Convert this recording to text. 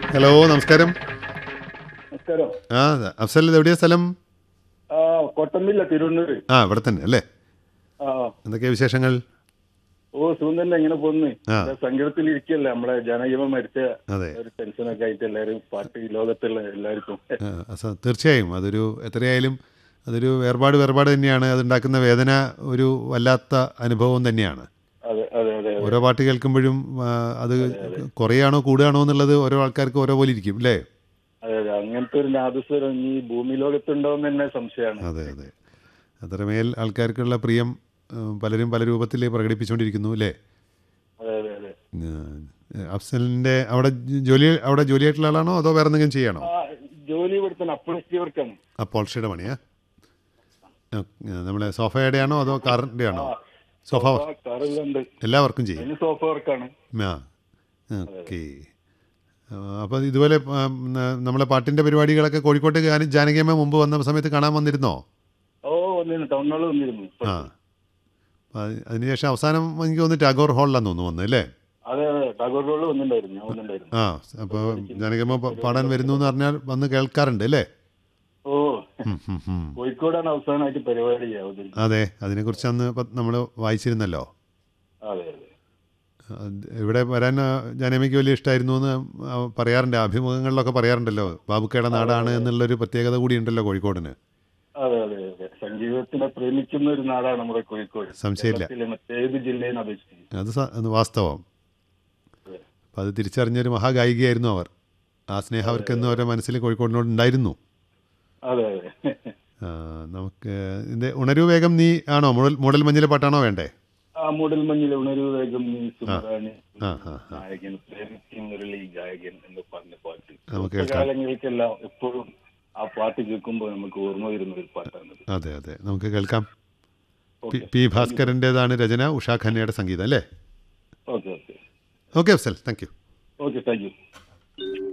Hello നമസ്കാരം നമസ്കാരം ആ അഫ്സൽ ഇത് എവിടെയാ സ്ഥലം ആ കൊട്ടമ്പില്ല തിരുവണ്ണൂര് ആ ഇവിടെ തന്നെ അല്ലേ ആ എന്തൊക്കെയാ വിശേഷങ്ങൾ ഓ സുഖം തന്നെ എങ്ങനെ പോന്ന് ആ. സങ്കടത്തിൽ ഇരിക്കല്ലേ നമ്മളെ ജനജീവൻ മരിച്ച അതെ ഒരു ടെൻഷനൊക്കെ ആയിട്ട് എല്ലാവരും പാർട്ടി ലോകത്തുള്ള എല്ലാവർക്കും ആ, അസ- തീർച്ചയായും അതൊരു എത്രയായാലും അതൊരു വേർപാട് വേർപാട് തന്നെയാണ് അതുണ്ടാക്കുന്ന വേദന ഒരു വല്ലാത്ത അനുഭവം തന്നെയാണ് അതെ അതെ അതെ അതെ ഓരോ പാട്ട് കേൾക്കുമ്പോഴും ആ, അത് കുറയാണോ കൂടുകയാണോ എന്നുള്ളത് ഓരോ ആൾക്കാർക്ക് ഓരോ പോലെ ഇരിക്കും അല്ലേ അതെ അതെ അങ്ങനത്തെ ഒരു നാദസ്വരം ഈ ഭൂമി ലോകത്തുണ്ടോന്ന് തന്നെ സംശയമാണ് അതെ അതെ അത്രമേൽ ആൾക്കാർക്കുള്ള പ്രിയം ആ, പലരും പല രൂപത്തിൽ പ്രകടിപ്പിച്ചുകൊണ്ടിരിക്കുന്നു അല്ലേ അതെ അതെ അതെ ആ, അഫ്സലിൻ്റെ അവിടെ ജോലി അവിടെ ജോലിയായിട്ടുള്ള ആളാണോ അതോ വേറെ എന്തെങ്കിലും ചെയ്യണോ ആ ജോലി ഇവിടുത്തെ അപ്രസ്റ്റി വർക്കാണ് ആ പോൾഷിയുടെ പണിയാ ആ, നമ്മളെ സോഫയുടെ ആണോ അതോ കാറിൻ്റെ ആണോ സോഫ കാറുകളുണ്ട് എല്ലാ വർക്കും ചെയ്യും അതിന് സോഫ വർക്കാണ് ആ ഓക്കെ അപ്പോൾ ഇതുപോലെ ആ, ന- നമ്മളെ പാട്ടിൻ്റെ പരിപാടികളൊക്കെ കോഴിക്കോട്ട് ജാന- ജാനകിയമ്മ മുമ്പ് വന്ന സമയത്ത് കാണാൻ വന്നിരുന്നോ ഓ വന്നിരുന്നു ടൗൺ ഹാളിൽ വന്നിരുന്നു ആ അപ്പോൾ അത് അതിനുശേഷം അവസാനം എനിക്ക് തോന്നുന്നു ടാഗോർ ഹാളിലാന്ന് തോന്നുന്നു വന്നത് അല്ലേ അതെ അതെ ടാഗോർ റോഡിൽ വന്നിട്ടുണ്ടായിരുന്നു ഞാൻ വന്നിട്ടുണ്ടായിരുന്നു ആ അപ്പോൾ ജാനകിയമ്മ പ- പാടാൻ വരുന്നു എന്ന് പറഞ്ഞാൽ വന്ന് കേൾക്കാറുണ്ട് അല്ലേ ഓ ഉം, ഉം, ഉം. കോഴിക്കോടാണ് അവസാനമായിട്ട് പരിപാടി അവതരിച്ചത് അതെ അതിനെക്കുറിച്ച് അന്ന് നമ്മൾ വായിച്ചിരുന്നല്ലോ അതെ അതെ അത് ഇവിടെ വരാൻ ആ, ജാനമ്മയ്ക്ക് വലിയ ഇഷ്ടമായിരുന്നു എന്ന് ആ, പറയാറുണ്ട് അഭിമുഖങ്ങളിലൊക്കെ പറയാറുണ്ടല്ലോ ബാബുക്കയുടെ നാടാണ് എന്നുള്ളൊരു പ്രത്യേകത കൂടിയുണ്ടല്ലോ കോഴിക്കോടിന് അതെ അതെ അതെ സംഗീതത്തിനെ പ്രേമിക്കുന്ന ഒരു നാടാണ് നമ്മുടെ കോഴിക്കോട് സംശയമില്ല. കേരളത്തിലെ മറ്റേത് ജില്ലയെ അപേക്ഷിച്ച് അത് സ- അത് വാസ്തവം അതെ. അപ്പം അത് തിരിച്ചറിഞ്ഞൊരു മഹാഗായികയായിരുന്നു അവർ ആ സ്നേഹം അവർക്കെന്നും അവരുടെ മനസ്സിൽ കോഴിക്കോടിനോട് ഉണ്ടായിരുന്നു അതെ അതെ ആ, നമുക്ക് ഇതിൻ്റെ ഉണരൂ വേഗം നീ ആണോ മുടൽ മൂടൽ മഞ്ഞിലെ പാട്ടാണോ വേണ്ടേ ആ മൂടൽ മഞ്ഞിലെ ഉണരു വേഗം നീ സുന്ദരാണി ആ, ആ, നായകൻ പ്രേമിക്കും മുരളി ഗായകൻ എന്ന് പറഞ്ഞ പാട്ട് നമുക്ക് കേൾക്കാം. കാലങ്ങൾക്കെല്ലാം എപ്പോഴും ആ പാട്ട് കേൾക്കുമ്പോൾ നമുക്ക് ഓർമ്മ വരുന്ന ഒരു പാട്ടാണ് അതെ അതെ നമുക്ക് കേൾക്കാം പി ഓക്കെ പി ഭാസ്കരൻ്റേതാണ് രചന ഉഷാ ഖന്നയുടെ സംഗീതം അല്ലേ okay okay okay Afzal thank you okay thank U